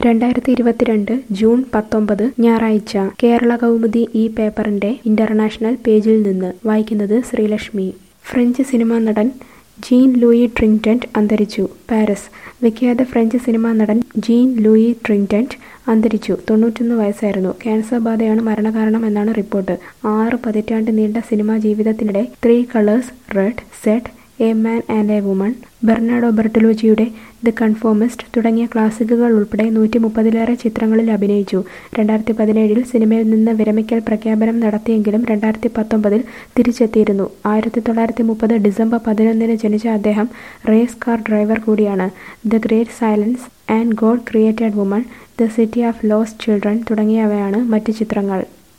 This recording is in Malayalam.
രണ്ടായിരത്തി ഇരുപത്തിരണ്ട് ജൂൺ പത്തൊമ്പത് ഞായറാഴ്ച കേരള കൗമുദി ഈ പേപ്പറിന്റെ ഇന്റർനാഷണൽ പേജിൽ നിന്ന് വായിക്കുന്നത് ശ്രീലക്ഷ്മി ഫ്രഞ്ച് സിനിമാ നടൻ ജീൻ ലൂയി ട്രിങ്ടന്റ് അന്തരിച്ചു പാരീസ് വിഖ്യാത ഫ്രഞ്ച് സിനിമാ നടൻ ജീൻ ലൂയി ട്രിങ്ടന്റ് അന്തരിച്ചു തൊണ്ണൂറ്റൊന്ന് വയസ്സായിരുന്നു ക്യാൻസർ ബാധയാണ് മരണകാരണം എന്നാണ് റിപ്പോർട്ട് ആറ് പതിറ്റാണ്ട് നീണ്ട സിനിമാ ജീവിതത്തിനിടെ ത്രീ കളേഴ്സ് റെഡ് സെറ്റ് a man and a woman Bernardo ബെർട്ടലോജിയുടെ ദി കൺഫോമിസ്റ്റ് തുടങ്ങിയ ക്ലാസിക്കുകൾ ഉൾപ്പെടെ നൂറ്റി മുപ്പതിലേറെ ചിത്രങ്ങളിൽ അഭിനയിച്ചു രണ്ടായിരത്തി പതിനേഴിൽ സിനിമയിൽ നിന്ന് വിരമിക്കൽ പ്രഖ്യാപനം നടത്തിയെങ്കിലും രണ്ടായിരത്തി പത്തൊമ്പതിൽ തിരിച്ചെത്തിയിരുന്നു ആയിരത്തി തൊള്ളായിരത്തി മുപ്പത് ഡിസംബർ പതിനൊന്നിന് ജനിച്ച അദ്ദേഹം റേസ് കാർ ഡ്രൈവർ കൂടിയാണ് the great silence and God created woman the city of lost children തുടങ്ങിയവയാണ് മറ്റ് ചിത്രങ്ങൾ